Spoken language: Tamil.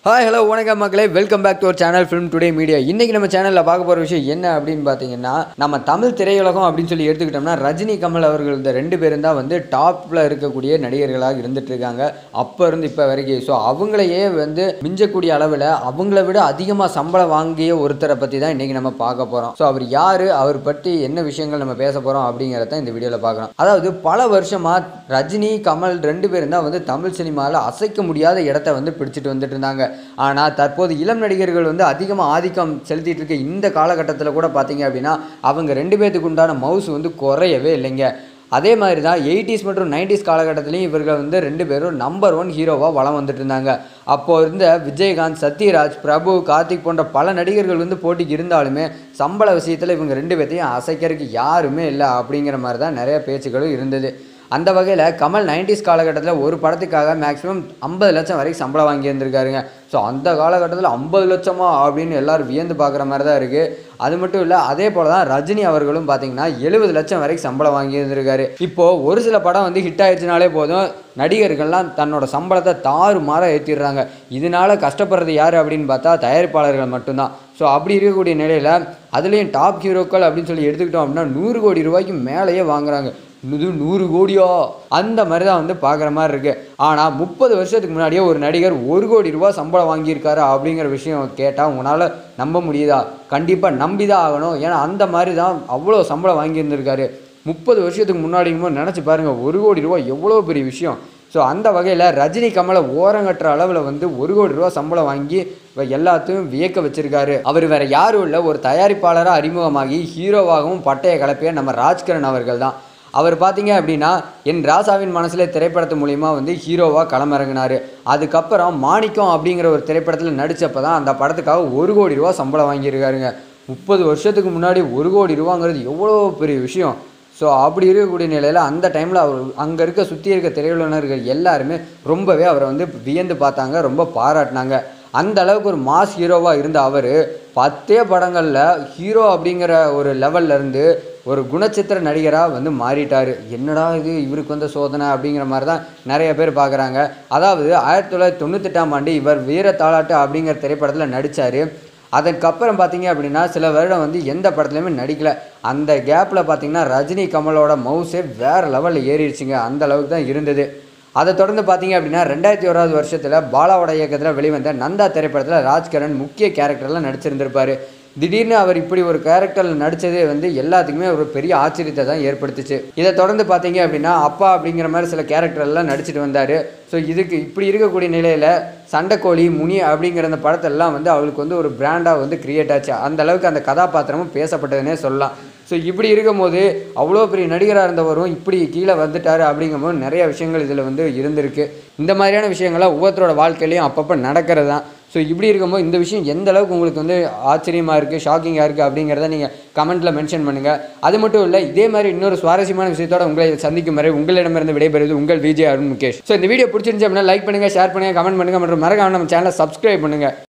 ஹாய் ஹலோ வணக்கம் மக்களே welcome back to our channel Film Today Media இன்னைக்கு நம்ம சேனலில் பார்க்க போகிற விஷயம் என்ன அப்படின்னு பார்த்தீங்கன்னா நம்ம தமிழ் திரையுலகம் அப்படின்னு சொல்லி எடுத்துக்கிட்டோம்னா ரஜினி கமல் அவர்கள் இந்த ரெண்டு பேரும் தான் வந்து டாப்பில் இருக்கக்கூடிய நடிகர்களாக இருந்துட்டு இருக்காங்க அப்போ இருந்து இப்போ வரைக்கும் ஸோ அவங்களையே வந்து மிஞ்சக்கூடிய அளவில் அவங்கள விட அதிகமாக சம்பளம் வாங்கிய ஒருத்தரை பற்றி தான் இன்றைக்கி நம்ம பார்க்க போகிறோம் ஸோ அவர் யார் அவர் பற்றி என்ன விஷயங்கள் நம்ம பேச போகிறோம் அப்படிங்கிறத இந்த வீடியோவில் பார்க்கலாம் அதாவது பல வருஷமாக ரஜினி கமல் ரெண்டு பேரும் தான் வந்து தமிழ் சினிமாவில் அசைக்க முடியாத இடத்த வந்து பிடிச்சிட்டு வந்துட்டு இருந்தாங்க ஆனால் தற்போது இளம் நடிகர்கள் வந்து அதிகமாக ஆதிக்கம் செலுத்திட்டு இருக்க இந்த காலகட்டத்தில் கூட பார்த்தீங்க அப்படின்னா அவங்க ரெண்டு பேர்த்துக்கு உண்டான மவுஸ் வந்து குறையவே இல்லைங்க அதே மாதிரி தான் எயிட்டிஸ் மற்றும் நைன்டிஸ் காலகட்டத்திலையும் இவர்கள் வந்து ரெண்டு பேரும் நம்பர் ஒன் ஹீரோவாக வளம் வந்துட்டு இருந்தாங்க அப்போ இருந்த விஜயகாந்த் சத்யராஜ் பிரபு கார்த்திக் போன்ற பல நடிகர்கள் வந்து போட்டிக்கு இருந்தாலுமே சம்பள விஷயத்தில் இவங்க ரெண்டு பேர்த்தையும் அசைக்கிறதுக்கு யாருமே இல்லை அப்படிங்கிற மாதிரி தான் நிறைய பேச்சுக்களும் இருந்தது அந்த வகையில் கமல் நைன்டிஸ் காலகட்டத்தில் ஒரு படத்துக்காக மேக்ஸிமம் ஐம்பது லட்சம் வரைக்கும் சம்பளம் வாங்கி இருந்திருக்காருங்க ஸோ அந்த காலகட்டத்தில் ஐம்பது லட்சமா அப்படின்னு எல்லாரும் வியந்து பார்க்குற மாதிரி தான் இருக்குது அது மட்டும் இல்லை அதே போல் தான் ரஜினி அவர்களும் பார்த்தீங்கன்னா எழுபது லட்சம் வரைக்கும் சம்பளம் வாங்கி இருந்திருக்காரு இப்போது ஒரு சில படம் வந்து ஹிட் ஆயிடுச்சுனாலே போதும் நடிகர்கள்லாம் தன்னோட சம்பளத்தை தாறு மாற ஏற்றிடுறாங்க இதனால கஷ்டப்படுறது யார் அப்படின்னு பார்த்தா தயாரிப்பாளர்கள் மட்டும்தான் ஸோ அப்படி இருக்கக்கூடிய நிலையில் அதுலேயும் டாப் ஹீரோக்கள் அப்படின்னு சொல்லி எடுத்துக்கிட்டோம் அப்படின்னா நூறு கோடி ரூபாய்க்கு மேலேயே வாங்குறாங்க இது நூறு கோடியா அந்த மாதிரி தான் வந்து பார்க்குற மாதிரி இருக்குது ஆனால் முப்பது வருஷத்துக்கு முன்னாடியே ஒரு நடிகர் ஒரு கோடி ரூபா சம்பளம் வாங்கியிருக்காரு அப்படிங்கிற விஷயம் கேட்டால் உங்களால் நம்ப முடியுதா கண்டிப்பாக நம்பி தான் ஆகணும் ஏன்னா அந்த மாதிரி தான் அவ்வளோ சம்பளம் வாங்கியிருந்திருக்காரு முப்பது வருஷத்துக்கு முன்னாடிங்கும்போது நினச்சி பாருங்கள் ஒரு கோடி ரூபா எவ்வளோ பெரிய விஷயம் ஸோ அந்த வகையில் ரஜினி கமலை ஓரங்கட்டுற அளவில் வந்து ஒரு கோடி ரூபா சம்பளம் வாங்கி இவ எல்லாத்தையும் வியக்க வச்சிருக்காரு அவர் வேற யாரும் இல்லை ஒரு தயாரிப்பாளராக அறிமுகமாகி ஹீரோவாகவும் பட்டைய கலப்பிய நம்ம ராஜ்கிரண் அவர்கள் தான் அவர் பார்த்தீங்க அப்படின்னா என் ராசாவின் மனசில் திரைப்படத்து மூலிமா வந்து ஹீரோவாக களமிறங்கினார் அதுக்கப்புறம் மாணிக்கம் அப்படிங்கிற ஒரு திரைப்படத்தில் நடித்தப்போ தான் அந்த படத்துக்காக ஒரு கோடி ரூபா சம்பளம் வாங்கியிருக்காருங்க முப்பது வருஷத்துக்கு முன்னாடி ஒரு கோடி ரூபாங்கிறது எவ்வளோ பெரிய விஷயம் ஸோ அப்படி இருக்கக்கூடிய நிலையில் அந்த டைமில் அவர் அங்கே இருக்க சுற்றி இருக்க திரையுலகினர்கள் எல்லாருமே ரொம்பவே அவரை வந்து வியந்து பார்த்தாங்க ரொம்ப பாராட்டினாங்க அந்த அளவுக்கு ஒரு மாஸ் ஹீரோவாக இருந்த அவர் பத்தே படங்களில் ஹீரோ அப்படிங்கிற ஒரு லெவல்ல இருந்து ஒரு குணச்சித்திர நடிகராக வந்து மாறிட்டார் என்னடா இது இவருக்கு வந்த சோதனை அப்படிங்கிற மாதிரி தான் நிறைய பேர் பார்க்குறாங்க அதாவது ஆயிரத்தி தொள்ளாயிரத்தி தொண்ணூத்தெட்டாம் ஆண்டு இவர் வீர தாலாட்டு அப்படிங்கிற திரைப்படத்தில் நடித்தார் அதுக்கப்புறம் பார்த்தீங்க அப்படின்னா சில வருடம் வந்து எந்த படத்துலையுமே நடிக்கல அந்த கேப்பில் பார்த்தீங்கன்னா ரஜினி கமலோட மவுஸே வேறு லெவலில் ஏறிடுச்சுங்க அந்த அளவுக்கு தான் இருந்தது அதை தொடர்ந்து பார்த்தீங்க அப்படின்னா ரெண்டாயிரத்தி ஓராவது வருஷத்தில் பாலாவோட இயக்கத்தில் வெளிவந்த நந்தா திரைப்படத்தில் ராஜ்கரன் முக்கிய கேரக்டரில் நடிச்சிருந்திருப்பார் திடீர்னு அவர் இப்படி ஒரு கேரக்டரில் நடித்ததே வந்து எல்லாத்துக்குமே ஒரு பெரிய ஆச்சரியத்தை தான் ஏற்படுத்துச்சு இதை தொடர்ந்து பார்த்தீங்க அப்படின்னா அப்பா அப்படிங்கிற மாதிரி சில கேரக்டர்லாம் நடிச்சிட்டு வந்தார் ஸோ இதுக்கு இப்படி இருக்கக்கூடிய நிலையில் சண்டைக்கோழி முனி அப்படிங்கிற அந்த படத்தெல்லாம் வந்து அவளுக்கு வந்து ஒரு பிராண்டாக வந்து கிரியேட் ஆச்சு அந்த அளவுக்கு அந்த கதாபாத்திரமும் பேசப்பட்டதுன்னே சொல்லலாம் ஸோ இப்படி இருக்கும்போது அவ்வளோ பெரிய நடிகராக இருந்தவரும் இப்படி கீழே வந்துட்டார் அப்படிங்கும்போது நிறைய விஷயங்கள் இதில் வந்து இருந்திருக்கு இந்த மாதிரியான விஷயங்கள்லாம் ஒவ்வொருத்தரோட வாழ்க்கையிலையும் அப்பப்போ நடக்கிறது தான் ஸோ இப்படி இருக்கும்போது இந்த விஷயம் எந்த அளவுக்கு உங்களுக்கு வந்து ஆச்சரியமாக இருக்குது ஷாக்கிங்காக இருக்குது அப்படிங்கிறத நீங்கள் கமெண்ட்டில் மென்ஷன் பண்ணுங்கள் அது மட்டும் இல்லை இதே மாதிரி இன்னொரு சுவாரஸ்யமான விஷயத்தோட உங்களை சந்திக்கும் வரை உங்களிடமிருந்து விடைபெறுவது உங்கள் விஜய் அருண் முகேஷ் ஸோ இந்த வீடியோ பிடிச்சிருந்துச்சு அப்படின்னா லைக் பண்ணுங்கள் ஷேர் பண்ணுங்கள் கமெண்ட் பண்ணுங்கள் மற்றும் மறக்காம நம்ம சேனலை சப்ஸ்கிரைப் பண்ணுங்கள்